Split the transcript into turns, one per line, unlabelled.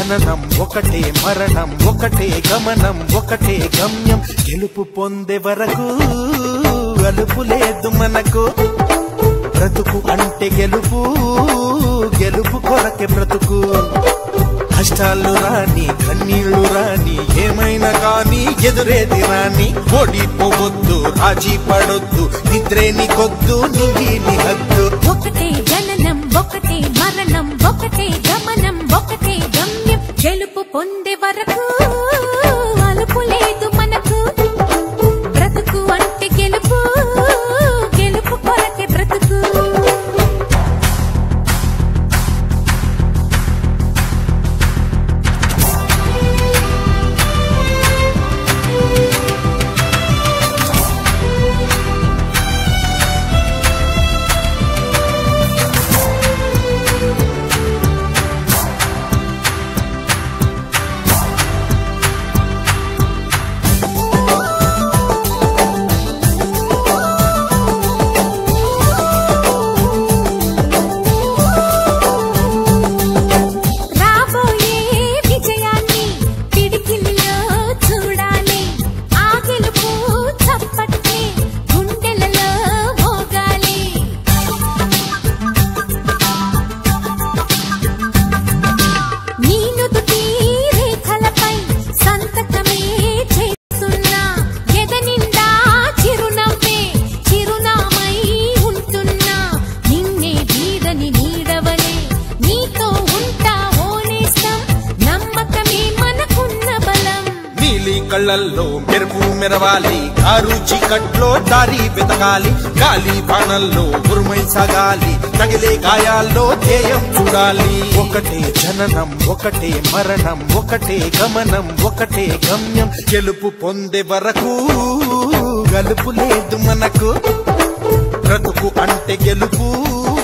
జననం ఒకటే మరణం ఒకటే గమనం ఒకటే గమ్యం గెలుపు పొందే వరకు అలుపు లేదు మనకు బ్రతుకు అంటే గెలుపు గెలుపు కొరకే బ్రతుకు కష్టాలు రాని కన్నీళ్లు రాని ఏమైనా కాని ఎదురేది రాని ఓడిపోవద్దు రాజీ పడొద్దు నిద్రేని కొద్దు నింగిని హద్దు
ఒకటే జననం ఒకటే మరణం ఒకటే గమనం ఒకటే గమ్యం గెలుపు పొందే వరకు అలుపు లేదు మనకు బ్రతుకు అంటే గెలుపు గెలుపు కొరకే బ్రతుకు రాబోయే విజయాన్ని పిడికిలిలో చూడాలి ఆ గెలుపు చప్పట్లే గుండెలలో మోగాలి నీ నుదుటి రేఖలపై సంతకమే చేస్తున్నా ఎద నిండా చిరునవ్వే చిరునామై ఉంటున్నా నిన్నే వీడని నీడవలే నీతో ఉంటా ఓనేస్తాం నమ్మకమే మనకున్న బలం
నీలి కళ్ళల్లో మెరుపు మెరవాలి కారు చీకట్లో దారి వెతకాలి గాలి బాణల్లో ఉరుమై సాగాలి తగిలే గాయాల్లో ధ్యేయం చూడాలి ఒకటే జననం ఒకటే మరణం ఒకటే గమనం ఒకటే గమ్యం గెలుపు పొందే వరకు గలుపు లేదు మనకు బ్రతుకు అంటే గెలుపు